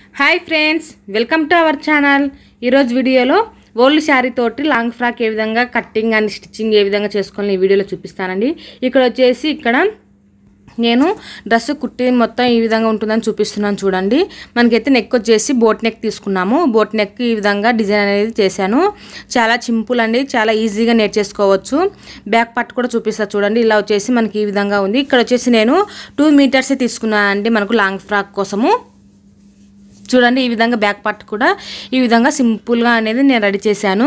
hi friends welcome to our channel ఈరోజు వీడియోలో old sari తోటి లాంగ్ ఫ్రాక్ ఏ విధంగా కట్టింగ్ అండ్ స్టిచ్చింగ్ ఏ విధంగా చేసుకోవాలని ఈ వీడియోలో చూపిస్తానండి ఇక్కడ వచ్చేసి ఇక్కడ నేను డ్రెస్ కుట్టి మొత్తం ఈ విధంగా ఉంటుందని చూపిస్తున్నాను చూడండి మనకైతే నెక్ వచ్చేసి బోట్ నెక్ తీసుకున్నాము బోట్ నెక్ ఈ విధంగా డిజైన్ అనేది చేశాను చాలా సింపుల్ అండి చాలా ఈజీగా నేర్చేసుకోవచ్చు బ్యాక్ పార్ట్ కూడా చూపిస్తా చూడండి ఇలా వచ్చేసి మనకి ఈ విధంగా ఉంది ఇక్కడ వచ్చేసి నేను టూ మీటర్స్ తీసుకున్నాను అండి మనకు లాంగ్ ఫ్రాక్ కోసము చూడండి ఈ విధంగా బ్యాక్ పార్ట్ కూడా ఈ విధంగా సింపుల్గా అనేది నేను రెడీ చేశాను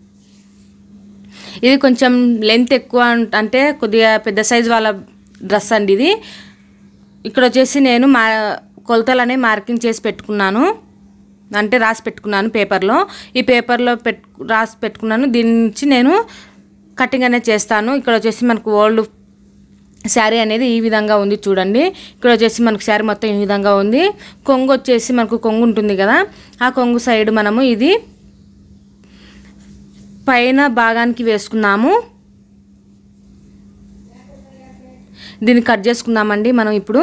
ఇది కొంచెం లెంత్ ఎక్కువ అంట- అంటే కొద్దిగా పెద్ద సైజ్ వాళ్ళ డ్రెస్ అండి ఇది ఇక్కడ వచ్చేసి నేను మా కొలతలు అనేవి మార్కింగ్ చేసి పెట్టుకున్నాను అంటే రాసి పెట్టుకున్నాను పేపర్లో ఈ పేపర్లో పెట్టు రాసి పెట్టుకున్నాను దీని నుంచి నేను కటింగ్ అనేది చేస్తాను ఇక్కడ వచ్చేసి మనకు ఓల్డ్ శారీ అనేది ఈ విధంగా ఉంది చూడండి ఇక్కడ వచ్చేసి మనకు శారీ మొత్తం ఈ విధంగా ఉంది కొంగు వచ్చేసి మనకు కొంగు ఉంటుంది కదా ఆ కొంగు సైడ్ మనము ఇది పైన భాగానికి వేసుకున్నాము దీన్ని కట్ చేసుకుందామండి మనం ఇప్పుడు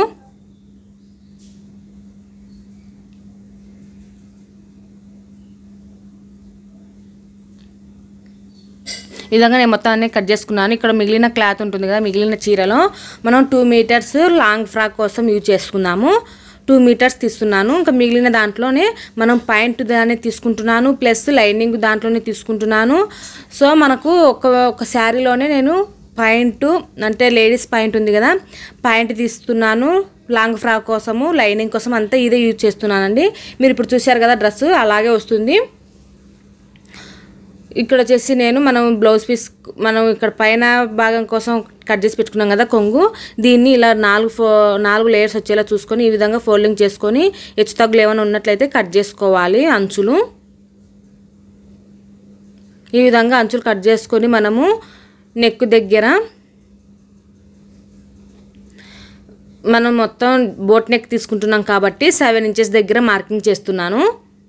ఈ విధంగా నేను మొత్తం అన్ని కట్ చేసుకున్నాను ఇక్కడ మిగిలిన క్లాత్ ఉంటుంది కదా మిగిలిన చీరలో మనం టూ మీటర్స్ లాంగ్ ఫ్రాక్ కోసం యూజ్ చేసుకున్నాము టూ మీటర్స్ తీస్తున్నాను ఇంకా మిగిలిన దాంట్లోనే మనం పాయింట్ దాన్ని తీసుకుంటున్నాను ప్లస్ లైనింగ్ దాంట్లోనే తీసుకుంటున్నాను సో మనకు ఒక ఒక శారీలోనే నేను పాయింట్ అంటే లేడీస్ పాయింట్ ఉంది కదా పాయింట్ తీస్తున్నాను లాంగ్ ఫ్రాక్ కోసము లైనింగ్ కోసం అంతా ఇదే యూజ్ చేస్తున్నానండి మీరు ఇప్పుడు చూశారు కదా డ్రెస్ అలాగే వస్తుంది ఇక్కడ వచ్చేసి నేను మనం బ్లౌజ్ పీస్ మనం ఇక్కడ పైన భాగం కోసం కట్ చేసి పెట్టుకున్నాం కదా కొంగు దీన్ని ఇలా నాలుగు ఫో నాలుగు లేయర్స్ వచ్చేలా చూసుకొని ఈ విధంగా ఫోల్డింగ్ చేసుకొని హెచ్చు తగ్గులు ఏమైనా ఉన్నట్లయితే కట్ చేసుకోవాలి అంచులు ఈ విధంగా అంచులు కట్ చేసుకొని మనము నెక్ దగ్గర మనం మొత్తం బోట్ నెక్ తీసుకుంటున్నాం కాబట్టి సెవెన్ ఇంచెస్ దగ్గర మార్కింగ్ చేస్తున్నాను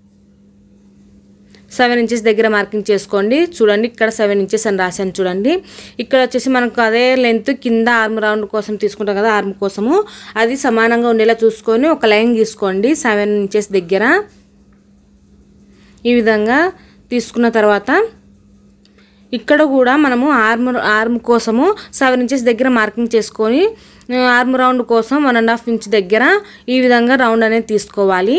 సెవెన్ ఇంచెస్ దగ్గర మార్కింగ్ చేసుకోండి చూడండి ఇక్కడ సెవెన్ ఇంచెస్ అని రాశాను చూడండి ఇక్కడ వచ్చేసి మనకు అదే లెంత్ కింద ఆర్మ్ రౌండ్ కోసం తీసుకుంటాం కదా ఆర్మ్ కోసము అది సమానంగా ఉండేలా చూసుకొని ఒక లైన్ తీసుకోండి సెవెన్ ఇంచెస్ దగ్గర ఈ విధంగా తీసుకున్న తర్వాత ఇక్కడ కూడా మనము ఆర్మ్ ఆర్మ్ కోసము సెవెన్ ఇంచెస్ దగ్గర మార్కింగ్ చేసుకొని ఆర్మ్ రౌండ్ కోసం వన్ అండ్ హాఫ్ ఇంచ్ దగ్గర ఈ విధంగా రౌండ్ అనేది తీసుకోవాలి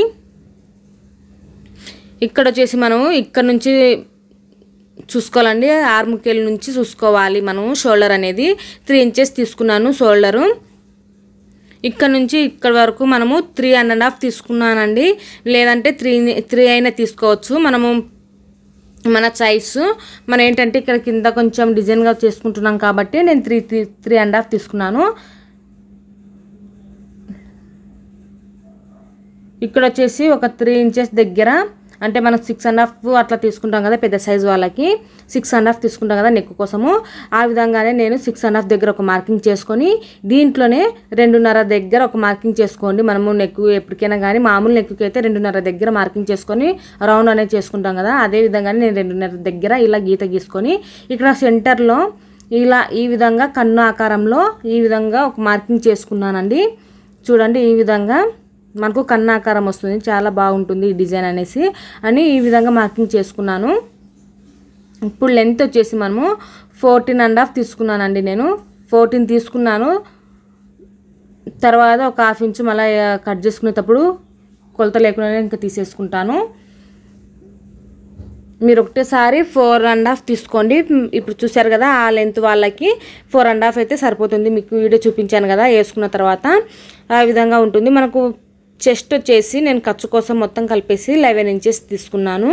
ఇక్కడ వచ్చేసి మనం ఇక్కడ నుంచి చూసుకోవాలండి ఆర్ముకేల్ నుంచి చూసుకోవాలి మనం షోల్డర్ అనేది త్రీ ఇంచెస్ తీసుకున్నాను షోల్డరు ఇక్కడ నుంచి ఇక్కడ వరకు మనము త్రీ అండ్ అండ్ హాఫ్ తీసుకున్నానండి లేదంటే త్రీ త్రీ అయినా తీసుకోవచ్చు మనము మన సైజ్ మనం ఏంటంటే ఇక్కడ కింద కొంచెం డిజైన్గా చేసుకుంటున్నాం కాబట్టి నేను three three three and half తీసుకున్నాను ఇక్కడ వచ్చేసి ఒక త్రీ ఇంచెస్ దగ్గర అంటే మనం సిక్స్ అండ్ హాఫ్ అట్లా తీసుకుంటాం కదా పెద్ద సైజు వాళ్ళకి సిక్స్ అండ్ హాఫ్ తీసుకుంటాం కదా నెక్ కోసము ఆ విధంగానే నేను సిక్స్ అండ్ హాఫ్ దగ్గర ఒక మార్కింగ్ చేసుకొని దీంట్లోనే రెండున్నర దగ్గర ఒక మార్కింగ్ చేసుకోండి మనము నెక్ ఎప్పటికైనా కానీ మామూలు నెక్కి అయితే రెండున్నర దగ్గర మార్కింగ్ చేసుకొని రౌండ్ అనేది చేసుకుంటాం కదా అదే విధంగానే నేను రెండున్నర దగ్గర ఇలా గీత గీసుకొని ఇక్కడ సెంటర్లో ఇలా ఈ విధంగా కన్ను ఆకారంలో ఈ విధంగా ఒక మార్కింగ్ చేసుకున్నానండి చూడండి ఈ విధంగా మనకు కన్నాకారం వస్తుంది చాలా బాగుంటుంది ఈ డిజైన్ అనేసి అని ఈ విధంగా మార్కింగ్ చేసుకున్నాను ఇప్పుడు లెంత్ వచ్చేసి మనము ఫోర్టీన్ అండ్ హాఫ్ తీసుకున్నానండి నేను ఫోర్టీన్ తీసుకున్నాను తర్వాత ఒక హాఫ్ ఇంచు మళ్ళీ కట్ చేసుకునేటప్పుడు కొలత లేకుండానే ఇంకా తీసేసుకుంటాను మీరు ఒకటేసారి ఫోర్ అండ్ హాఫ్ తీసుకోండి ఇప్పుడు చూశారు కదా ఆ లెంత్ వాళ్ళకి ఫోర్ అండ్ హాఫ్ అయితే సరిపోతుంది మీకు వీడియో చూపించాను కదా వేసుకున్న తర్వాత ఆ విధంగా ఉంటుంది మనకు చెస్ట్ వచ్చేసి నేను ఖర్చు కోసం మొత్తం కలిపేసి లెవెన్ ఇంచెస్ తీసుకున్నాను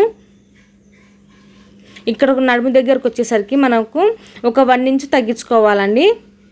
ఇక్కడ ఒక నడుము దగ్గరకు వచ్చేసరికి మనకు ఒక వన్ ఇంచ్ తగ్గించుకోవాలండి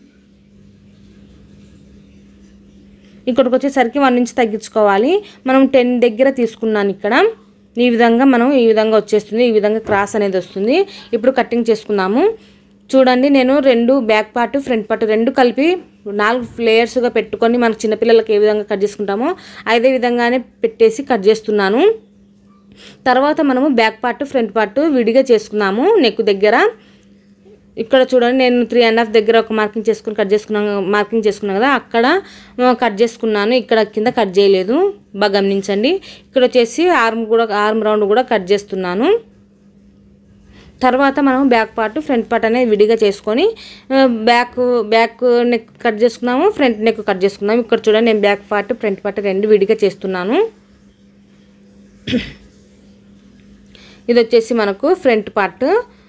ఇక్కడికి వచ్చేసరికి వన్ ఇంచ్ తగ్గించుకోవాలి మనం టెన్ దగ్గర తీసుకున్నాను ఇక్కడ ఈ విధంగా మనం ఈ విధంగా వచ్చేస్తుంది ఈ విధంగా క్రాస్ అనేది వస్తుంది ఇప్పుడు కటింగ్ చేసుకుందాము చూడండి నేను రెండు బ్యాక్ పార్ట్ ఫ్రంట్ పార్ట్ రెండు కలిపి నాలుగు లేయర్స్గా పెట్టుకొని మనకు చిన్నపిల్లలకి ఏ విధంగా కట్ చేసుకుంటామో అదే విధంగానే పెట్టేసి కట్ చేస్తున్నాను తర్వాత మనము బ్యాక్ పార్ట్ ఫ్రంట్ పార్ట్ విడిగా చేసుకున్నాము నెక్ దగ్గర ఇక్కడ చూడండి నేను త్రీ అండ్ హాఫ్ దగ్గర ఒక మార్కింగ్ చేసుకుని కట్ చేసుకున్నాను మార్కింగ్ చేసుకున్నాను కదా అక్కడ ఆ, కట్ చేసుకున్నాను ఇక్కడ కింద కట్ చేయలేదు బాగా గమనించండి ఇక్కడ వచ్చేసి ఆర్మ్ కూడా ఆర్మ్ రౌండ్ కూడా కట్ చేస్తున్నాను తర్వాత మనం బ్యాక్ పార్ట్ ఫ్రంట్ పార్ట్ అనేది విడిగా చేసుకొని ఆ, బ్యాక్ బ్యాక్ నెక్ కట్ చేసుకున్నాము ఫ్రంట్ నెక్ కట్ చేసుకున్నాము ఇక్కడ చూడండి నేను బ్యాక్ పార్ట్ ఫ్రంట్ పార్ట్ రెండు విడిగా చేస్తున్నాను ఇది వచ్చేసి మనకు ఫ్రంట్ పార్ట్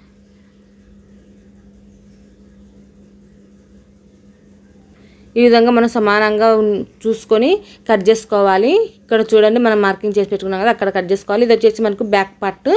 ఈ విధంగా మనం సమానంగా ఉన్- చూసుకొని కట్ చేసుకోవాలి ఇక్కడ చూడండి మనం మార్కింగ్ చేసి పెట్టుకున్నాం కదా అక్కడ కట్ చేసుకోవాలి ఇది వచ్చేసి మనకు back part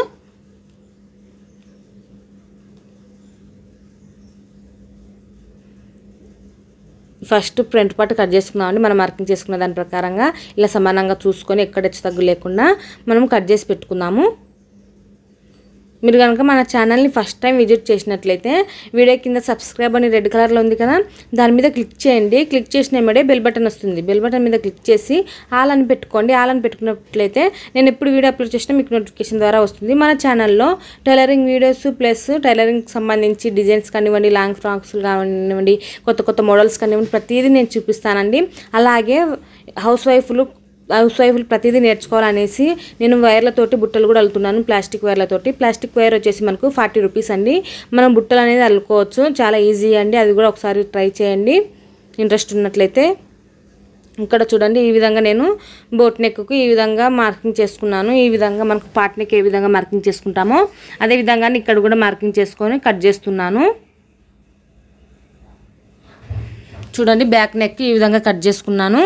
first front part cut చేసుకున్నామండి మనం మార్కింగ్ చేసుకున్న దాని ప్రకారంగా ఇలా సమానంగా చూసుకొని ఎక్కడ హెచ్చు తగ్గు లేకుండా మనం కట్ చేసి పెట్టుకుందాము మీరు కనుక మన ఛానల్ని ఫస్ట్ టైం విజిట్ చేసినట్లయితే వీడియో కింద సబ్స్క్రైబ్ అని రెడ్ కలర్లో ఉంది కదా దాని మీద క్లిక్ చేయండి క్లిక్ చేసిన వెంబడే బెల్ బటన్ వస్తుంది బెల్ బటన్ మీద క్లిక్ చేసి ఆల్ అని పెట్టుకోండి ఆల్ అని పెట్టుకున్నట్లయితే నేను ఎప్పుడు వీడియో అప్లోడ్ చేసినా మీకు నోటిఫికేషన్ ద్వారా వస్తుంది మన ఛానల్లో టైలరింగ్ వీడియోస్ ప్లస్ టైలరింగ్కి సంబంధించి డిజైన్స్ కానివ్వండి లాంగ్ ఫ్రాక్స్ కానివ్వండి కొత్త కొత్త మోడల్స్ కానివ్వండి ప్రతిదీ నేను చూపిస్తానండి అలాగే హౌస్ వైఫ్లు హౌస్ వైఫ్లు ప్రతిదీ నేర్చుకోవాలనేసి నేను వైర్లతోటి బుట్టలు కూడా అల్లుతున్నాను ప్లాస్టిక్ వైర్లతోటి ప్లాస్టిక్ వైర్ వచ్చేసి మనకు ఫార్టీ రూపీస్ అండి మనం బుట్టలు అనేది అల్లుకోవచ్చు చాలా ఈజీ అండి అది కూడా ఒకసారి ట్రై చేయండి ఇంట్రెస్ట్ ఉన్నట్లయితే ఇక్కడ చూడండి ఈ విధంగా నేను బోట్ నెక్కు ఈ విధంగా మార్కింగ్ చేసుకున్నాను ఈ విధంగా మనకు పాట్ నెక్ ఏ విధంగా మార్కింగ్ చేసుకుంటామో అదే విధంగా ఇక్కడ కూడా మార్కింగ్ చేసుకొని కట్ చేస్తున్నాను చూడండి బ్యాక్ నెక్ ఈ విధంగా కట్ చేసుకున్నాను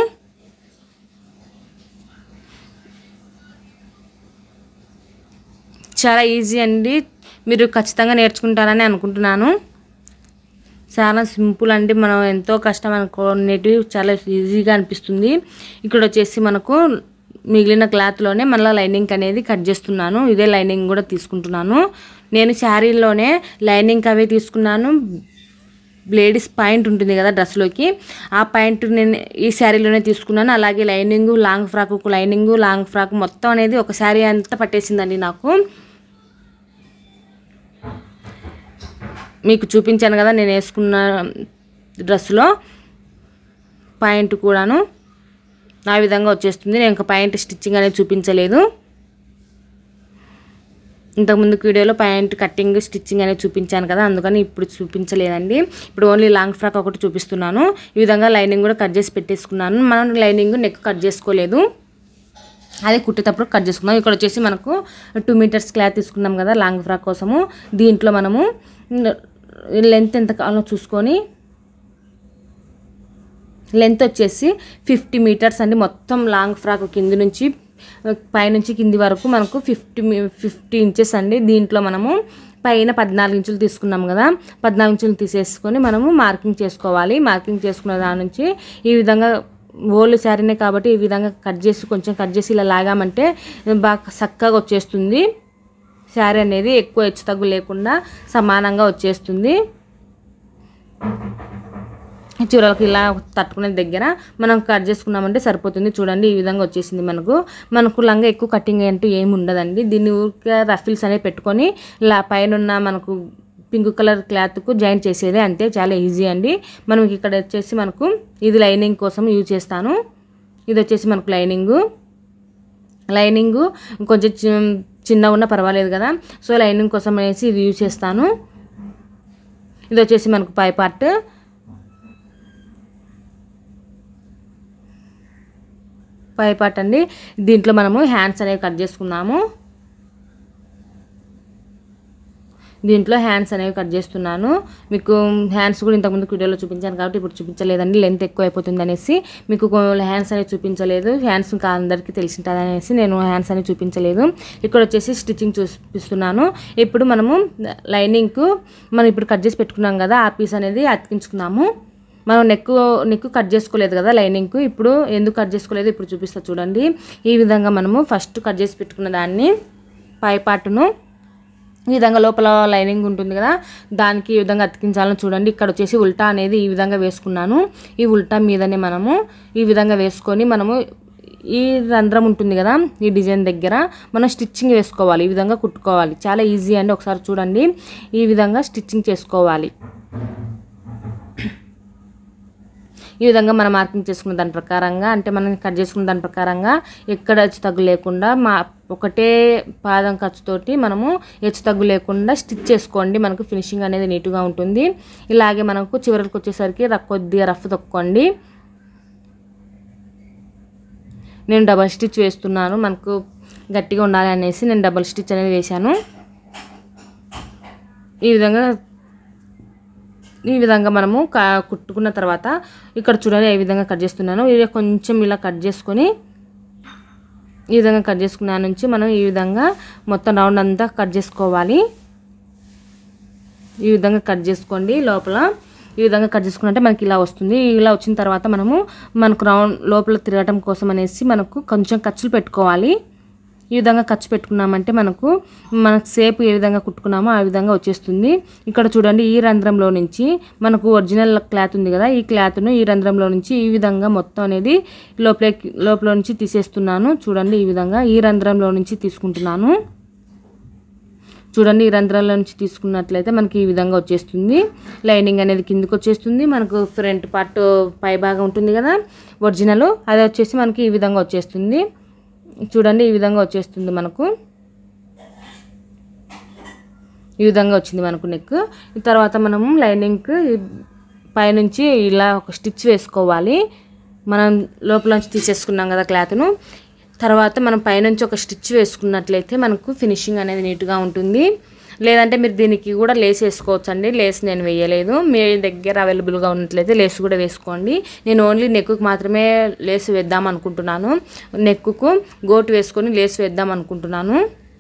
చాలా ఈజీ అండి మీరు ఖచ్చితంగా నేర్చుకుంటారని అనుకుంటున్నాను చాలా సింపుల్ అండి మనం ఎంతో కష్టం అనుకునేటివి చాలా ఈజీగా అనిపిస్తుంది ఇక్కడ వచ్చేసి మనకు మిగిలిన క్లాత్లోనే మళ్ళీ లైనింగ్ అనేది కట్ చేస్తున్నాను ఇదే లైనింగ్ కూడా తీసుకుంటున్నాను నేను శారీలోనే లైనింగ్ అవే తీసుకున్నాను లేడీస్ పాయింట్ ఉంటుంది కదా డ్రెస్లోకి ఆ పాయింట్ నేను ఈ శారీలోనే తీసుకున్నాను అలాగే lining long frock lining long frock మొత్తం అనేది ఒక శారీ అంతా పట్టేసిందండి నాకు మీకు చూపించాను కదా నేను వేసుకున్న డ్రెస్సులో పాయింట్ కూడాను ఆ విధంగా వచ్చేస్తుంది నేను ఇంకా పాయింట్ స్టిచ్చింగ్ అనేది చూపించలేదు ఇంతకుముందు వీడియోలో ప్యాంట్ కటింగ్ స్టిచ్చింగ్ అనేది చూపించాను కదా అందుకని ఇప్పుడు చూపించలేదండి ఇప్పుడు ఓన్లీ లాంగ్ ఫ్రాక్ ఒకటి చూపిస్తున్నాను ఈ విధంగా లైనింగ్ కూడా కట్ చేసి పెట్టేసుకున్నాను మనం లైనింగ్ నెక్ కట్ చేసుకోలేదు అదే కుట్టేటప్పుడు కట్ చేసుకున్నాం ఇక్కడ వచ్చేసి మనకు టూ మీటర్స్ క్లాత్ తీసుకున్నాం కదా లాంగ్ ఫ్రాక్ కోసము దీంట్లో మనము లెంత్ ఎంత కావాలో చూసుకొని లెంత్ వచ్చేసి ఫిఫ్టీ మీటర్స్ అండి మొత్తం లాంగ్ ఫ్రాక్ కింది నుంచి పైనుంచి కింది వరకు మనకు ఫిఫ్టీ ఫిఫ్టీ ఇంచెస్ అండి దీంట్లో మనము పైన పద్నాలుగు ఇంచులు తీసుకున్నాం కదా పద్నాలుగు ఇంచులు తీసేసుకొని మనము మార్కింగ్ చేసుకోవాలి మార్కింగ్ చేసుకున్న దాని నుంచి ఈ విధంగా ఓల్డ్ శారీనే కాబట్టి ఈ విధంగా కట్ చేసి కొంచెం కట్ చేసి ఇలా లాగామంటే బాగా చక్కగా వచ్చేస్తుంది శారీ అనేది ఎక్కువ హెచ్చు తగ్గు లేకుండా సమానంగా వచ్చేస్తుంది చివరికి ఇలా తట్టుకునే దగ్గర మనం కట్ చేసుకున్నామంటే సరిపోతుంది చూడండి ఈ విధంగా వచ్చేసింది మనకు మనకు లంగా ఎక్కువ కటింగ్ అంటూ ఏమి ఉండదండి దీన్ని ఊరికే రఫిల్స్ అనేవి పెట్టుకొని ఇలా పైన ఉన్న మనకు పింక్ కలర్ క్లాత్కు జాయిన్ చేసేదే అంతే చాలా ఈజీ అండి మనం ఇక్కడ వచ్చేసి మనకు ఇది లైనింగ్ కోసం యూజ్ చేస్తాను ఇది వచ్చేసి మనకు లైనింగు లైనింగు కొంచెం చి- చిన్నగా ఉన్నా పర్వాలేదు కదా సో లైనింగ్ కోసం అనేసి ఇది యూజ్ చేస్తాను ఇది వచ్చేసి మనకు పై పార్ట్ పై పార్ట్ అండి దీంట్లో మనము హ్యాండ్స్ అనేవి కట్ చేసుకున్నాము దీంట్లో హ్యాండ్స్ అనేవి కట్ చేస్తున్నాను మీకు హ్యాండ్స్ కూడా ఇంతకుముందు వీడియోలో చూపించాను కాబట్టి ఇప్పుడు చూపించలేదండి లెంత్ ఎక్కువ అయిపోతుంది అనేసి మీకు హ్యాండ్స్ అనేవి చూపించలేదు హ్యాండ్స్ ఇంకా అందరికీ తెలిసింటుంది అనేసి నేను హ్యాండ్స్ అనేవి చూపించలేదు ఇక్కడ వచ్చేసి స్టిచ్చింగ్ చూపిస్తున్నాను ఇప్పుడు మనము లైనింగ్కు మనం ఇప్పుడు కట్ చేసి పెట్టుకున్నాం కదా ఆ పీస్ అనేది అతికించుకున్నాము మనం నెక్ నెక్ కట్ చేసుకోలేదు కదా లైనింగ్కు ఇప్పుడు ఎందుకు కట్ చేసుకోలేదు ఇప్పుడు చూపిస్తా చూడండి ఈ విధంగా మనము ఫస్ట్ కట్ చేసి పెట్టుకున్న దాన్ని పై పార్టును ఈ విధంగా లోపల లైనింగ్ ఉంటుంది కదా దానికి ఈ విధంగా అతికించాలని చూడండి ఇక్కడ వచ్చేసి ఉల్టా అనేది ఈ విధంగా వేసుకున్నాను ఈ ఉల్టా మీదనే మనము ఈ విధంగా వేసుకొని మనము ఈ రంధ్రం ఉంటుంది కదా ఈ డిజైన్ దగ్గర మనం స్టిచ్చింగ్ వేసుకోవాలి ఈ విధంగా కుట్టుకోవాలి చాలా ఈజీ అండి ఒకసారి చూడండి ఈ విధంగా స్టిచ్చింగ్ చేసుకోవాలి ఈ విధంగా మనం మార్కింగ్ చేసుకున్న దాని ప్రకారంగా అంటే మనం కట్ చేసుకున్న దాని ప్రకారంగా ఎక్కడ హెచ్చు తగ్గు లేకుండా మా ఒకటే పాదం ఖర్చుతోటి మనము హెచ్చు తగ్గు లేకుండా స్టిచ్ చేసుకోండి మనకు ఫినిషింగ్ అనేది నీట్గా ఉంటుంది ఇలాగే మనకు చివరికి వచ్చేసరికి ర- కొద్దిగా రఫ్ తొక్కండి నేను డబల్ స్టిచ్ వేస్తున్నాను మనకు గట్టిగా ఉండాలి అనేసి నేను డబల్ స్టిచ్ అనేది వేశాను ఈ విధంగా ఈ విధంగా మనము కా కుట్టుకున్న తర్వాత ఇక్కడ చూడండి ఏ విధంగా కట్ చేస్తున్నాను ఇది కొంచెం ఇలా కట్ చేసుకొని ఈ విధంగా కట్ చేసుకున్న నుంచి మనం ఈ విధంగా మొత్తం రౌండ్ అంతా కట్ చేసుకోవాలి ఈ విధంగా కట్ చేసుకోండి లోపల ఈ విధంగా కట్ చేసుకున్నట్టే మనకి ఇలా వస్తుంది ఇలా వచ్చిన తర్వాత మనము మనకు రౌండ్ లోపల తిరగటం కోసం అనేసి మనకు కొంచెం ఖర్చులు పెట్టుకోవాలి ఈ విధంగా ఖర్చు పెట్టుకున్నామంటే మనకు మనకు సేపు ఏ విధంగా కుట్టుకున్నామో ఆ విధంగా వచ్చేస్తుంది ఇక్కడ చూడండి ఈ రంధ్రంలో నుంచి మనకు ఒరిజినల్ క్లాత్ ఉంది కదా ఈ క్లాత్ను ఈ రంధ్రంలో నుంచి ఈ విధంగా మొత్తం అనేది లోపల లోపల నుంచి తీసేస్తున్నాను చూడండి ఈ విధంగా ఈ రంధ్రంలో నుంచి తీసుకుంటున్నాను చూడండి ఈ రంధ్రాల నుంచి తీసుకున్నట్లయితే మనకి ఈ విధంగా వచ్చేస్తుంది లైనింగ్ అనేది కిందకి వచ్చేస్తుంది మనకు ఫ్రంట్ పార్ట్ పై భాగం ఉంటుంది కదా ఒరిజినల్ అది వచ్చేసి మనకి ఈ విధంగా వచ్చేస్తుంది చూడండి ఈ విధంగా వచ్చేస్తుంది మనకు ఈ విధంగా వచ్చింది మనకు నెక్ తర్వాత మనము లైనింగ్కి పైనుంచి ఇలా ఒక స్టిచ్ వేసుకోవాలి మనం లోపల నుంచి తీసేసుకున్నాం కదా క్లాత్ను తర్వాత మనం పైనుంచి ఒక స్టిచ్ వేసుకున్నట్లయితే మనకు ఫినిషింగ్ అనేది నీట్గా ఉంటుంది లేదంటే మీరు దీనికి కూడా లేస్ వేసుకోవచ్చు అండి లేస్ నేను వేయలేదు మీ దగ్గర అవైలబుల్గా ఉన్నట్లయితే లేస్ కూడా వేసుకోండి నేను ఓన్లీ నెక్కు మాత్రమే లేస్ వేద్దాం అనుకుంటున్నాను నెక్కుకు గోటు వేసుకొని లేస్ వేద్దాం అనుకుంటున్నాను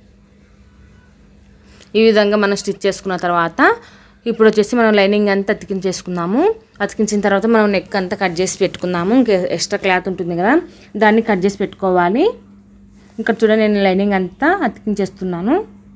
ఈ విధంగా మనం స్టిచ్ చేసుకున్న తర్వాత ఇప్పుడు వచ్చేసి మనం లైనింగ్ అంతా అతికించేసుకుందాము అతికించిన తర్వాత మనం నెక్ అంతా కట్ చేసి పెట్టుకుందాము ఇంకా ఎక్స్ట్రా క్లాత్ ఉంటుంది కదా దాన్ని కట్ చేసి పెట్టుకోవాలి ఇక్కడ చూడండి నేను లైనింగ్ అంతా అతికించేస్తున్నాను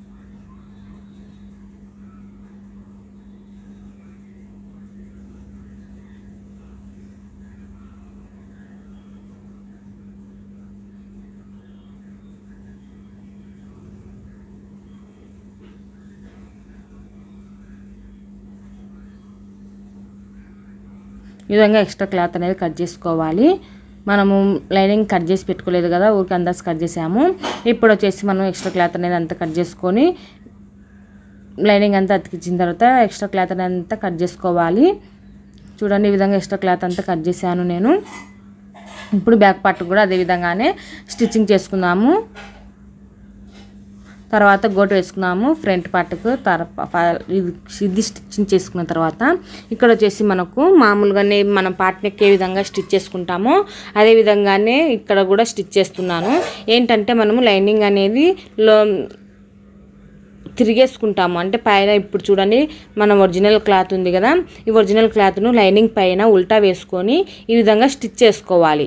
ఈ విధంగా ఎక్స్ట్రా క్లాత్ అనేది కట్ చేసుకోవాలి మనము లైనింగ్ కట్ చేసి పెట్టుకోలేదు కదా ఊరికి అందాస్ కట్ చేసాము ఇప్పుడు వచ్చేసి మనం ఎక్స్ట్రా క్లాత్ అనేది అంతా కట్ చేసుకొని లైనింగ్ అంతా అతికించిన తర్వాత ఎక్స్ట్రా క్లాత్ అనేది అంతా కట్ చేసుకోవాలి చూడండి ఈ విధంగా ఎక్స్ట్రా క్లాత్ అంతా కట్ చేశాను నేను ఇప్పుడు బ్యాక్ పార్ట్ కూడా అదే విధంగానే స్టిచ్చింగ్ చేసుకుందాము తర్వాత గోటు వేసుకున్నాము ఫ్రంట్ పార్ట్కు తర్వాత ఇది స్టిచ్చింగ్ చేసుకున్న తర్వాత ఇక్కడ వచ్చేసి మనకు మామూలుగానే మనం పార్ట్ నెక్ ఏ విధంగా స్టిచ్ చేసుకుంటామో అదే విధంగానే ఇక్కడ కూడా స్టిచ్ చేస్తున్నాను ఏంటంటే మనము లైనింగ్ అనేది లో తిరిగేసుకుంటాము అంటే పైన ఇప్పుడు చూడండి మన ఒరిజినల్ క్లాత్ ఉంది కదా ఈ ఒరిజినల్ క్లాత్ను లైనింగ్ పైన ఉల్టా వేసుకొని ఈ విధంగా స్టిచ్ చేసుకోవాలి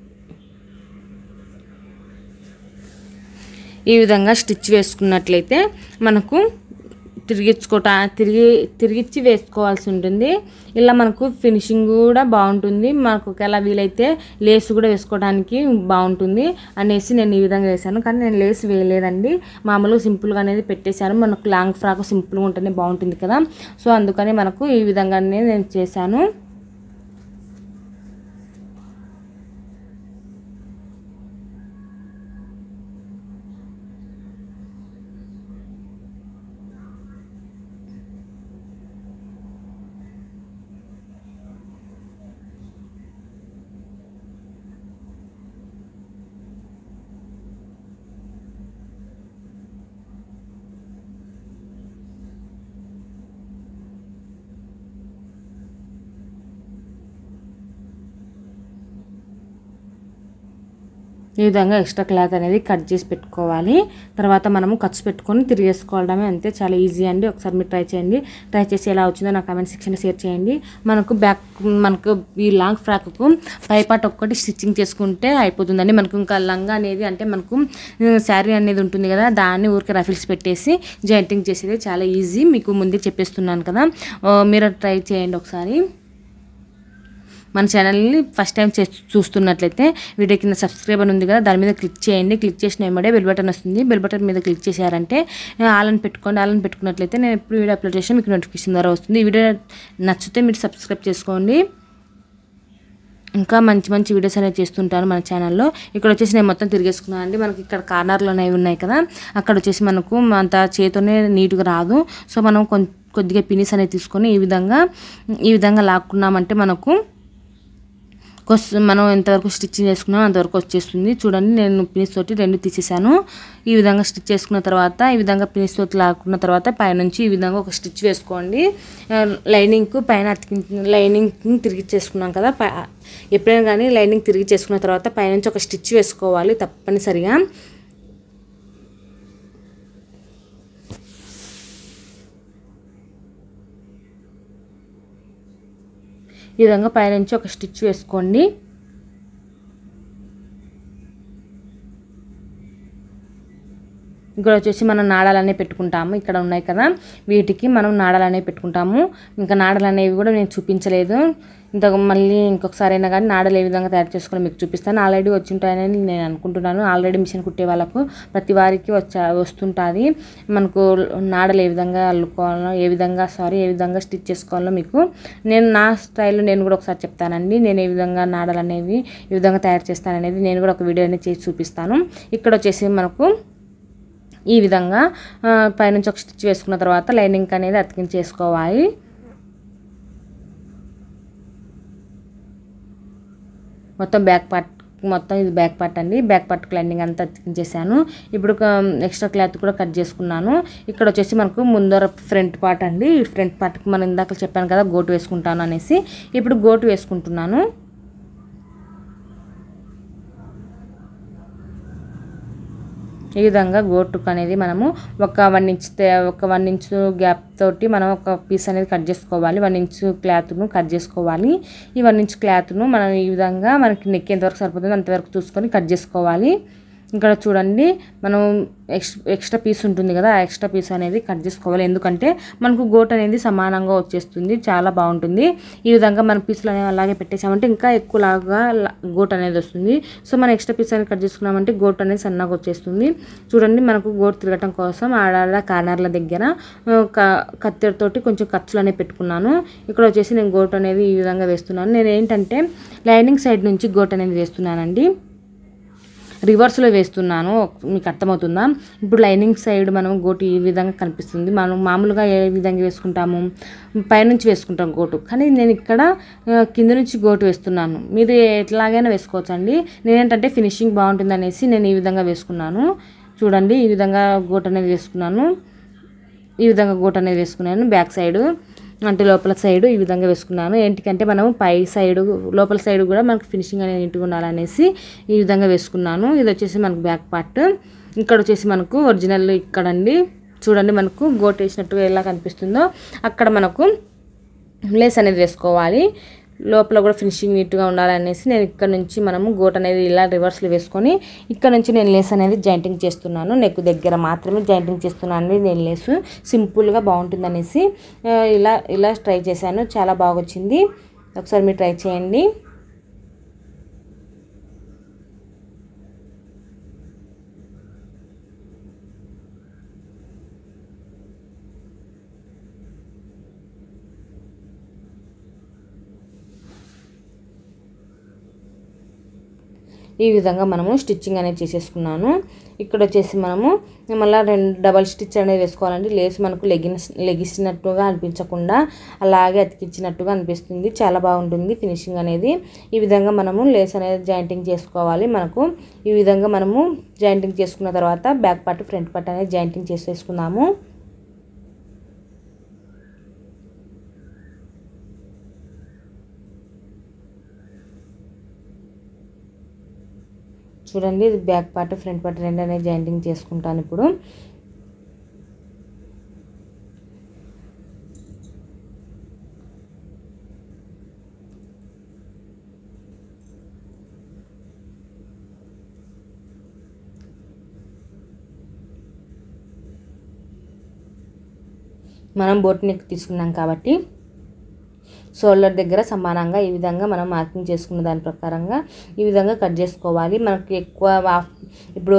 ఈ విధంగా స్టిచ్ వేసుకున్నట్లయితే మనకు తిరిగించుకోట తిరిగి తిరిగిచ్చి వేసుకోవాల్సి ఉంటుంది ఇలా మనకు ఫినిషింగ్ కూడా బాగుంటుంది మనకు ఒకవేళ వీలైతే లేస్ కూడా వేసుకోవడానికి బాగుంటుంది అనేసి నేను ఈ విధంగా వేసాను కానీ నేను లేస్ వేయలేదండి మామూలుగా సింపుల్గా అనేది పెట్టేశాను మనకు లాంగ్ ఫ్రాక్ సింపుల్గా ఉంటేనే బాగుంటుంది కదా సో అందుకని మనకు ఈ విధంగానే నేను చేశాను ఈ విధంగా ఎక్స్ట్రా క్లాత్ అనేది కట్ చేసి పెట్టుకోవాలి తర్వాత మనము ఖర్చు పెట్టుకొని తిరిగేసుకోవడమే అంతే చాలా ఈజీ అండి ఒకసారి మీరు ట్రై చేయండి ట్రై చేసి ఎలా వచ్చిందో నా కామెంట్ సెక్షన్లో షేర్ చేయండి మనకు బ్యాక్ మనకు ఈ లాంగ్ ఫ్రాక్కు పై పార్ట్ ఒక్కటి స్టిచ్చింగ్ చేసుకుంటే అయిపోతుందండి మనకు ఇంకా లంగా అనేది అంటే మనకు శారీ అనేది ఉంటుంది కదా దాన్ని ఊరికే రఫిల్స్ పెట్టేసి జాయింటింగ్ చేసేది చాలా ఈజీ మీకు ముందే చెప్పేస్తున్నాను కదా ఆ, మీరు ట్రై చేయండి ఒకసారి మన ఛానల్ని ఫస్ట్ టైం చే చూస్తున్నట్లయితే వీడియో కింద సబ్స్క్రైబ్ అని ఉంది కదా దాని మీద క్లిక్ చేయండి క్లిక్ చేసిన వెంబడే బెల్ బటన్ వస్తుంది బెల్ బటన్ మీద క్లిక్ చేశారంటే ఆలని పెట్టుకోండి ఆలని పెట్టుకున్నట్లయితే నేను ఎప్పుడు వీడియో అప్లోడ్ చేసినా మీకు నోటిఫికేషన్ ద్వారా వస్తుంది ఈ వీడియో నచ్చితే మీరు సబ్స్క్రైబ్ చేసుకోండి ఇంకా మంచి మంచి వీడియోస్ అనేవి చేస్తుంటాను మన ఛానల్లో ఇక్కడ వచ్చేసి నేను మొత్తం తిరిగేసుకున్నాను అండి మనకి ఇక్కడ కార్నర్లు అనేవి ఉన్నాయి కదా అక్కడ వచ్చేసి మనకు అంత చేతితోనే నీట్గా రాదు సో మనం కొం కొద్దిగా పినిస్ అనేది తీసుకొని ఈ విధంగా ఈ విధంగా లాక్కున్నామంటే మనకు కొస్ మనం ఎంతవరకు స్టిచ్చింగ్ చేసుకున్నామో అంతవరకు వచ్చేస్తుంది చూడండి నేను పినిస్ తోటి రెండు తీసేసాను ఈ విధంగా స్టిచ్ చేసుకున్న తర్వాత ఈ విధంగా పినిస్ తోటి లాక్కున్న తర్వాత పైనుంచి ఈ విధంగా ఒక స్టిచ్ వేసుకోండి లైనింగ్కు పైన అతికి లైనింగ్ తిరిగి చేసుకున్నాం కదా పై ఎప్పుడైనా కానీ లైనింగ్ తిరిగి చేసుకున్న తర్వాత పైనుంచి ఒక స్టిచ్ వేసుకోవాలి తప్పనిసరిగా ఈ విధంగా పైనుంచి ఒక స్టిచ్ వేసుకోండి ఇక్కడ వచ్చేసి మనం నాడాలనే పెట్టుకుంటాము ఇక్కడ ఉన్నాయి కదా వీటికి మనం నాడాలనే పెట్టుకుంటాము ఇంకా నాడలు అనేవి కూడా నేను చూపించలేదు ఇంత మళ్ళీ ఇంకొకసారి అయినా కానీ నాడలు ఏ విధంగా తయారు చేసుకొని మీకు చూపిస్తాను ఆల్రెడీ వచ్చి ఉంటాయని నేను అనుకుంటున్నాను ఆల్రెడీ మిషన్ కుట్టే వాళ్ళకు ప్రతి వారికి వచ్చా వస్తుంటుంది మనకు నాడలు ఏ విధంగా అల్లుకోవాలో ఏ విధంగా సారీ ఏ విధంగా స్టిచ్ చేసుకోవాలో మీకు నేను నా స్టైల్లో నేను కూడా ఒకసారి చెప్తానండి నేను ఏ విధంగా నాడలు అనేవి ఏ విధంగా తయారు చేస్తాననేది నేను కూడా ఒక వీడియో అనేది చేసి చూపిస్తాను ఇక్కడ వచ్చేసి మనకు ఈ విధంగా ఆ, పైనుంచి ఒక స్టిచ్ వేసుకున్న తర్వాత లైనింగ్ అనేది అతికించేసుకోవాలి మొత్తం బ్యాక్ పార్ట్ మొత్తం ఇది బ్యాక్ పార్ట్ అండి బ్యాక్ పార్ట్ లైనింగ్ అంతా అతికించేసాను ఇప్పుడు ఒక ఎక్స్ట్రా క్లాత్ కూడా కట్ చేసుకున్నాను ఇక్కడ వచ్చేసి మనకు ముందర ఫ్రంట్ పార్ట్ అండి ఈ ఫ్రంట్ పార్ట్కి మనం ఇందాక చెప్పాను కదా గోటు వేసుకుంటాను అనేసి ఇప్పుడు గోటు వేసుకుంటున్నాను ఈ విధంగా గోటుకు అనేది మనము ఒక వన్ ఇంచ్ తే- ఒక వన్ ఇంచ్ గ్యాప్ తోటి మనం ఒక పీస్ అనేది కట్ చేసుకోవాలి వన్ ఇంచ్ క్లాత్ను కట్ చేసుకోవాలి ఈ వన్ ఇంచ్ క్లాత్ను మనం ఈ విధంగా మనకి నెక్ ఎంతవరకు సరిపోతుందో అంతవరకు చూసుకొని కట్ చేసుకోవాలి ఇక్కడ చూడండి మనం ఎక్స్ ఎక్స్ట్రా పీస్ ఉంటుంది కదా ఆ ఎక్స్ట్రా పీస్ అనేది కట్ చేసుకోవాలి ఎందుకంటే మనకు గోట్ అనేది సమానంగా వచ్చేస్తుంది చాలా బాగుంటుంది ఈ విధంగా మన పీసులు అనేవి అలాగే పెట్టేసామంటే ఇంకా ఎక్కువలాగా ల- గోట్ అనేది వస్తుంది సో మనం ఎక్స్ట్రా పీస్ అనేది కట్ చేసుకున్నామంటే గోట్ అనేది సన్నగా వచ్చేస్తుంది చూడండి మనకు గోట్ తిరగటం కోసం ఆడాడ కార్నర్ల దగ్గర ఆ, క- కత్తెరతోటి కొంచెం ఖర్చులు అనేవి పెట్టుకున్నాను ఇక్కడ వచ్చేసి నేను గోట్ అనేది ఈ విధంగా వేస్తున్నాను నేను ఏంటంటే లైనింగ్ సైడ్ నుంచి గోట్ అనేది వేస్తున్నానండి రివర్స్లో వేస్తున్నాను మీకు అర్థమవుతుందా ఇప్పుడు లైనింగ్ సైడ్ మనం గోటు ఈ విధంగా కనిపిస్తుంది మనం మామూలుగా ఏ విధంగా వేసుకుంటాము పైనుంచి వేసుకుంటాం గోటు కానీ నేను ఇక్కడ ఆ, కింద నుంచి గోటు వేస్తున్నాను మీరు ఎట్లాగైనా వేసుకోవచ్చండి నేనేంటంటే ఫినిషింగ్ బాగుంటుంది అనేసి నేను ఈ విధంగా వేసుకున్నాను చూడండి ఈ విధంగా గోటు అనేది వేసుకున్నాను ఈ విధంగా గోట్ అనేది వేసుకున్నాను బ్యాక్ సైడ్ అంటే లోపల సైడ్ ఈ విధంగా వేసుకున్నాను ఏంటికంటే మనం పై సైడ్ లోపల సైడ్ కూడా మనకు ఫినిషింగ్ అనేది నీట్గా ఉండాలనేసి ఈ విధంగా వేసుకున్నాను ఇది వచ్చేసి మనకు బ్యాక్ పార్ట్ ఇక్కడ వచ్చేసి మనకు ఒరిజినల్ ఇక్కడండి చూడండి మనకు గోట్ వేసినట్టుగా ఎలా కనిపిస్తుందో అక్కడ మనకు లేస్ అనేది వేసుకోవాలి లోపల కూడా ఫినిషింగ్ నీట్గా ఉండాలనేసి నేను ఇక్కడ నుంచి మనము గోట్ అనేది ఇలా రివర్స్లో వేసుకొని ఇక్కడ నుంచి నేను లేస్ అనేది జాయింటింగ్ చేస్తున్నాను నెక్ దగ్గర మాత్రమే జాయింటింగ్ చేస్తున్నాను అండి నేను లేసు సింపుల్గా బాగుంటుంది అనేసి ఆ, ఇలా ఇలా ట్రై చేశాను చాలా బాగా వచ్చింది ఒకసారి మీరు ట్రై చేయండి ఈ విధంగా మనము స్టిచ్చింగ్ అనేది చేసేసుకున్నాను ఇక్కడ వచ్చేసి మనము మళ్ళీ రెండు డబల్ స్టిచ్ అనేది వేసుకోవాలండి లేస్ మనకు లెగిన్స్ లెగిసినట్టుగా అనిపించకుండా అలాగే అతికించినట్టుగా అనిపిస్తుంది చాలా బాగుంటుంది ఫినిషింగ్ అనేది ఈ విధంగా మనము లేస్ అనేది జాయింటింగ్ చేసుకోవాలి మనకు ఈ విధంగా మనము జాయింటింగ్ చేసుకున్న తర్వాత బ్యాక్ పార్ట్ ఫ్రంట్ పార్ట్ అనేది జాయింటింగ్ చేసేసుకుందాము చూడండి ఇది బ్యాక్ పార్ట్ ఫ్రంట్ పార్ట్ రెండు అనేది జాయింటింగ్ చేసుకుంటాను ఇప్పుడు మనం బోట్ నెక్ తీసుకున్నాం కాబట్టి షోల్డర్ దగ్గర సమానంగా ఈ విధంగా మనం మార్కింగ్ చేసుకున్న దాని ప్రకారంగా ఈ విధంగా కట్ చేసుకోవాలి మనకి ఎక్కువ వా- ఇప్పుడు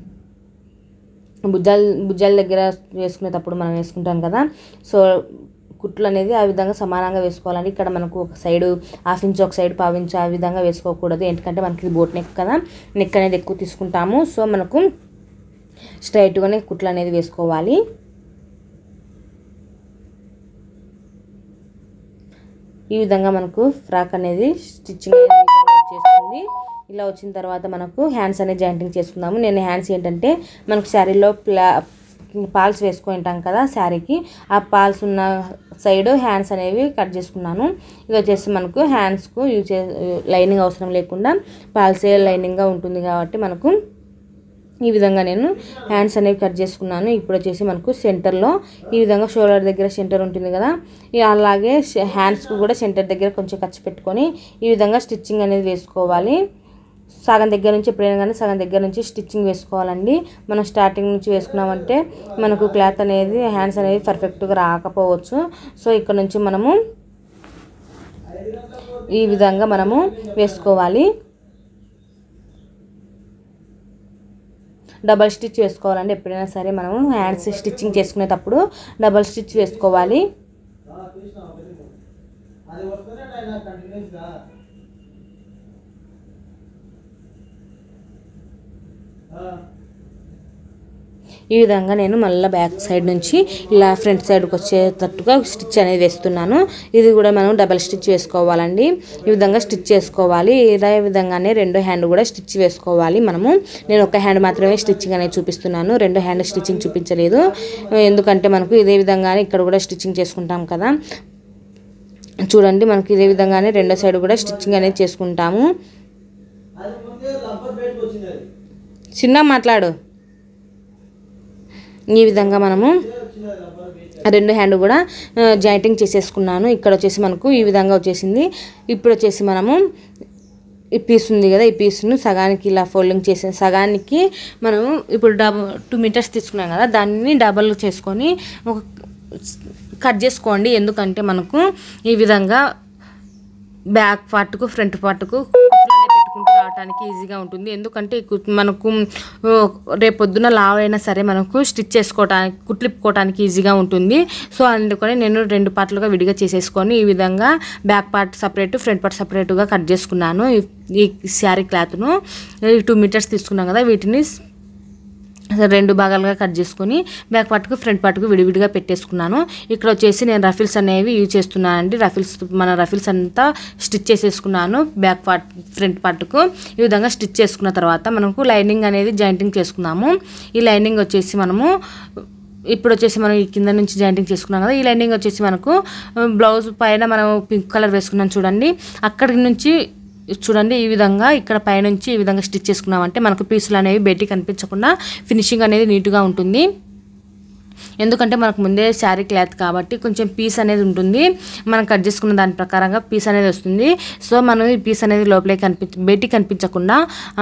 భుజాల భుజాల దగ్గర వేసుకునేటప్పుడు మనం వేసుకుంటాం కదా సో కుట్లు అనేది ఆ విధంగా సమానంగా వేసుకోవాలండి ఇక్కడ మనకు ఒక సైడు హాఫ్ ఇంచ్ ఒక సైడ్ పావు ఇంచ్ ఆ విధంగా వేసుకోకూడదు ఎందుకంటే మనకి ఇది బోట్ నెక్ కదా నెక్ అనేది ఎక్కువ తీసుకుంటాము సో మనకు స్ట్రైట్గానే కుట్లు అనేది వేసుకోవాలి ఈ విధంగా మనకు ఫ్రాక్ అనేది స్టిచ్చింగ్ అనేది ఈ విధంగా వచ్చేస్తుంది ఇలా వచ్చిన తర్వాత మనకు హ్యాండ్స్ అనేది జాయింటింగ్ చేసుకుందాము నేను హ్యాండ్స్ ఏంటంటే మనకు శారీలో ప్లా పాల్స్ వేసుకుంటాం కదా శారీకి ఆ పాల్స్ ఉన్న సైడ్ హ్యాండ్స్ అనేవి కట్ చేసుకున్నాను ఇది వచ్చేసి మనకు హ్యాండ్స్కు యూజ్ చే లైనింగ్ అవసరం లేకుండా పాల్సే లైనింగ్గా ఉంటుంది కాబట్టి మనకు ఈ విధంగా నేను హ్యాండ్స్ అనేవి కట్ చేసుకున్నాను ఇప్పుడు వచ్చేసి మనకు సెంటర్లో ఈ విధంగా షోల్డర్ దగ్గర సెంటర్ ఉంటుంది కదా ఇక అలాగే హ్యాండ్స్కు కూడా సెంటర్ దగ్గర కొంచెం ఖర్చు పెట్టుకొని ఈ విధంగా స్టిచ్చింగ్ అనేది వేసుకోవాలి సగం దగ్గర నుంచి ఎప్పుడైనా కానీ సగం దగ్గర నుంచి స్టిచ్చింగ్ వేసుకోవాలండి మనం స్టార్టింగ్ నుంచి వేసుకున్నామంటే మనకు క్లాత్ అనేది హ్యాండ్స్ అనేది పర్ఫెక్ట్గా రాకపోవచ్చు సో ఇక్కడ నుంచి మనము ఈ విధంగా మనము వేసుకోవాలి డబల్ స్టిచ్ వేసుకోవాలండి ఎప్పుడైనా సరే మనము హ్యాండ్స్ స్టిచ్చింగ్ చేసుకునేటప్పుడు డబల్ స్టిచ్ వేసుకోవాలి అది వస్తేనే ఆయన కంటిన్యూస్గా ఈ విధంగా నేను మళ్ళీ బ్యాక్ సైడ్ నుంచి ఇలా ఫ్రంట్ సైడ్కి వచ్చేటట్టుగా స్టిచ్ అనేది వేస్తున్నాను ఇది కూడా మనం డబల్ స్టిచ్ వేసుకోవాలండి ఈ విధంగా స్టిచ్ చేసుకోవాలి ఇదే విధంగానే రెండో హ్యాండ్ కూడా స్టిచ్ వేసుకోవాలి మనము నేను ఒక హ్యాండ్ మాత్రమే స్టిచ్చింగ్ అనేది చూపిస్తున్నాను రెండో హ్యాండ్ స్టిచ్చింగ్ చూపించలేదు ఎందుకంటే మనకు ఇదే విధంగానే ఇక్కడ కూడా స్టిచ్చింగ్ చేసుకుంటాం కదా చూడండి మనకి ఇదే విధంగానే రెండో సైడ్ కూడా స్టిచ్చింగ్ అనేది చేసుకుంటాము అది ముందే రబ్బర్ బయటకు వచ్చింది అది చిన్న మాట్లాడు ఈ విధంగా మనము ఇదే వచ్చింది అది రబ్బర్ బయట రెండు హ్యాండ్ కూడా ఆ, జాయింటింగ్ చేసేసుకున్నాను ఇక్కడ వచ్చేసి మనకు ఈ విధంగా వచ్చేసింది ఇప్పుడు వచ్చేసి మనము ఈ పీస్ ఉంది కదా ఈ పీస్ను సగానికి ఇలా ఫోల్డింగ్ చేసే సగానికి మనము ఇప్పుడు డబల్ టూ మీటర్స్ తీసుకున్నాం కదా దాన్ని డబల్ చేసుకొని ఒక కట్ చేసుకోండి ఎందుకంటే మనకు ఈ విధంగా బ్యాక్ పార్ట్కు ఫ్రంట్ పార్ట్కు కుచ్చులనే పెట్టుకుంటూ రావడానికి ఈజీగా ఉంటుంది ఎందుకంటే ఈ కు- మనకు ఆ, రేపొద్దున లావ్ అయినా సరే మనకు స్టిచ్ చేసుకోవడానికి కుట్లిప్పుకోవడానికి ఈజీగా ఉంటుంది సో అందుకని నేను రెండు పార్ట్లుగా విడిగా చేసేసుకొని ఈ విధంగా back part separate front part సపరేట్గా కట్ చేసుకున్నాను ఈ- ఈ శారీ క్లాత్ను టూ మీటర్స్ తీసుకున్నాం కదా వీటిని రెండు భాగాలుగా కట్ చేసుకొని బ్యాక్ పార్ట్కు ఫ్రంట్ పార్ట్కు విడివిడిగా పెట్టేసుకున్నాను ఇక్కడ వచ్చేసి నేను రఫిల్స్ అనేవి యూజ్ చేస్తున్నానండి రఫిల్స్ మన రఫిల్స్ అంతా స్టిచ్ చేసేసుకున్నాను బ్యాక్ పార్ట్ ఫ్రంట్ పార్ట్కు ఈ విధంగా స్టిచ్ చేసుకున్న తర్వాత మనకు లైనింగ్ అనేది జాయింటింగ్ చేసుకున్నాము ఈ లైనింగ్ వచ్చేసి మనము ఇప్పుడు వచ్చేసి మనం ఈ కింద నుంచి జాయింటింగ్ చేసుకున్నాం కదా ఈ లైనింగ్ వచ్చేసి మనకు బ్లౌజ్ పైన మనం పింక్ కలర్ వేసుకున్నాం చూడండి అక్కడి నుంచి చూడండి ఈ విధంగా ఇక్కడ పైనుంచి ఈ విధంగా స్టిచ్ చేసుకున్నామంటే మనకు పీసులు అనేవి బయటికి కనిపించకుండా ఫినిషింగ్ అనేది నీట్గా ఉంటుంది ఎందుకంటే మనకు ముందే శారీ క్లాత్ కాబట్టి కొంచెం పీస్ అనేది ఉంటుంది మనం కట్ చేసుకున్న దాని ప్రకారంగా పీస్ అనేది వస్తుంది సో మనం ఈ పీస్ అనేది లోపలికి కనిపించ బయటికి కనిపించకుండా ఆ,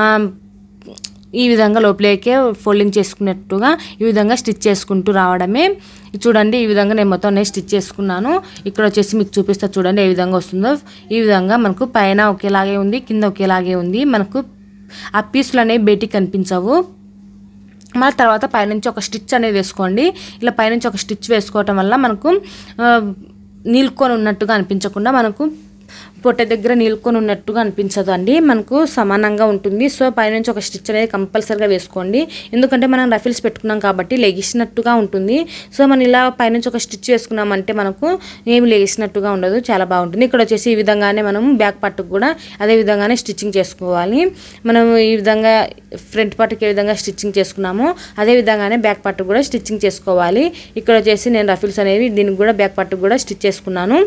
ఈ విధంగా లోపలికే ఫోల్డింగ్ చేసుకున్నట్టుగా ఈ విధంగా స్టిచ్ చేసుకుంటూ రావడమే చూడండి ఈ విధంగా నేను మొత్తం నేను స్టిచ్ చేసుకున్నాను ఇక్కడ వచ్చేసి మీకు చూపిస్తా చూడండి ఏ విధంగా వస్తుందో ఈ విధంగా మనకు పైన ఒకేలాగే ఉంది కింద ఒకేలాగే ఉంది మనకు ఆ పీసులు అనేవి బయటికి కనిపించవు మళ్ళీ తర్వాత పైనుంచి ఒక స్టిచ్ అనేది వేసుకోండి ఇలా పైనుంచి ఒక స్టిచ్ వేసుకోవటం వల్ల మనకు ఆ, నీలుకొని ఉన్నట్టుగా అనిపించకుండా మనకు పొట్ట దగ్గర నీలుకొని ఉన్నట్టుగా అనిపించదు అండి మనకు సమానంగా ఉంటుంది సో పైనుంచి ఒక స్టిచ్ అనేది కంపల్సరీగా వేసుకోండి ఎందుకంటే మనం రఫిల్స్ పెట్టుకున్నాం కాబట్టి లెగిసినట్టుగా ఉంటుంది సో మనం ఇలా పైనుంచి ఒక స్టిచ్ వేసుకున్నామంటే మనకు ఏమి లెగిసినట్టుగా ఉండదు చాలా బాగుంటుంది ఇక్కడ వచ్చేసి ఈ విధంగానే మనం బ్యాక్ పార్ట్కి కూడా అదే విధంగానే స్టిచ్చింగ్ చేసుకోవాలి మనం ఈ విధంగా ఫ్రంట్ పార్ట్కి ఏ విధంగా స్టిచ్చింగ్ చేసుకున్నామో అదే విధంగానే బ్యాక్ పార్ట్ కూడా స్టిచ్చింగ్ చేసుకోవాలి ఇక్కడ వచ్చేసి నేను రఫిల్స్ అనేవి దీనికి కూడా బ్యాక్ పార్ట్కి కూడా స్టిచ్ చేసుకున్నాను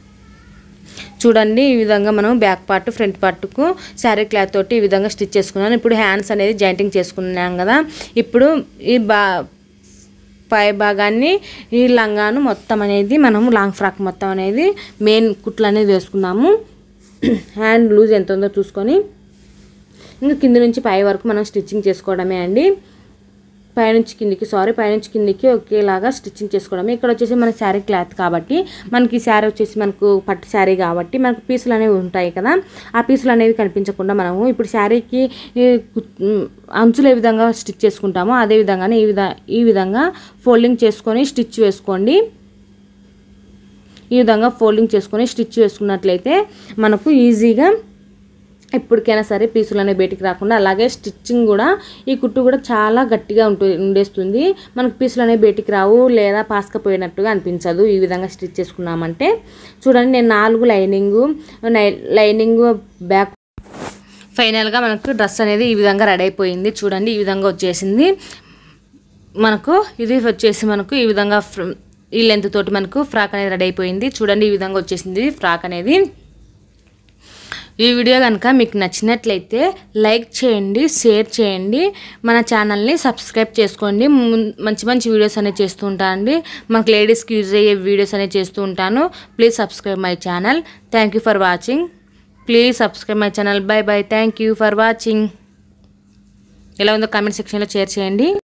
చూడండి ఈ విధంగా మనం బ్యాక్ పార్ట్ ఫ్రంట్ పార్ట్కు శారీ క్లాత్ తోటి ఈ విధంగా స్టిచ్ చేసుకున్నాను ఇప్పుడు హ్యాండ్స్ అనేది జాయింటింగ్ చేసుకున్నాం కదా ఇప్పుడు ఈ బా పై భాగాన్ని ఈ లంగాను మొత్తం అనేది మనం లాంగ్ ఫ్రాక్ మొత్తం అనేది మెయిన్ కుట్లు అనేది వేసుకున్నాము హ్యాండ్ లూజ్ ఎంత ఉందో చూసుకొని ఇంకా కింద నుంచి పై వరకు మనం స్టిచ్చింగ్ చేసుకోవడమే అండి పైనుంచి కిందికి సారీ పైనుంచి కిందికి ఒకేలాగా స్టిచ్చింగ్ చేసుకోవడం ఇక్కడ వచ్చేసి మన శారీ క్లాత్ కాబట్టి మనకి శారీ వచ్చేసి మనకు పట్టు శారీ కాబట్టి మనకు పీసులు అనేవి ఉంటాయి కదా ఆ పీసులు అనేవి కనిపించకుండా మనము ఇప్పుడు శారీకి ఈ కు- ఉమ్, అంచులు ఏ విధంగా స్టిచ్ చేసుకుంటామో అదే విధంగానే ఈ విధ ఈ విధంగా ఫోల్డింగ్ చేసుకొని స్టిచ్ వేసుకోండి ఈ విధంగా ఫోల్డింగ్ చేసుకొని స్టిచ్ వేసుకున్నట్లయితే మనకు ఈజీగా ఎప్పటికైనా సరే పీసులు అనేవి బయటికి రాకుండా అలాగే స్టిచ్చింగ్ కూడా ఈ కుట్టు కూడా చాలా గట్టిగా ఉంటు ఉండేస్తుంది మనకు పీసులు అనేవి బయటికి రావు లేదా పాసుకపోయినట్టుగా అనిపించదు ఈ విధంగా స్టిచ్ చేసుకున్నామంటే చూడండి నేను నాలుగు లైనింగు లైనింగ్ బ్యాక్ ఫైనల్గా మనకు డ్రెస్ అనేది ఈ విధంగా రెడీ అయిపోయింది చూడండి ఈ విధంగా వచ్చేసింది మనకు ఇది వచ్చేసి మనకు ఈ విధంగా ఫ్ర- ఈ లెంత్ తోటి మనకు ఫ్రాక్ అనేది రెడీ అయిపోయింది చూడండి ఈ విధంగా వచ్చేసింది ఫ్రాక్ అనేది ఈ వీడియో కనుక మీకు నచ్చినట్లయితే లైక్ చేయండి షేర్ చేయండి మన ఛానల్ని సబ్స్క్రైబ్ చేసుకోండి ముం- మంచి మంచి వీడియోస్ అనేవి చేస్తూ ఉంటాను అండి మనకు లేడీస్కి యూజ్ అయ్యే వీడియోస్ అనేవి చేస్తూ ఉంటాను please subscribe my channel thank you for watching please subscribe my channel bye bye thank you for watching ఎలా ఉందో కామెంట్ సెక్షన్లో షేర్ చేయండి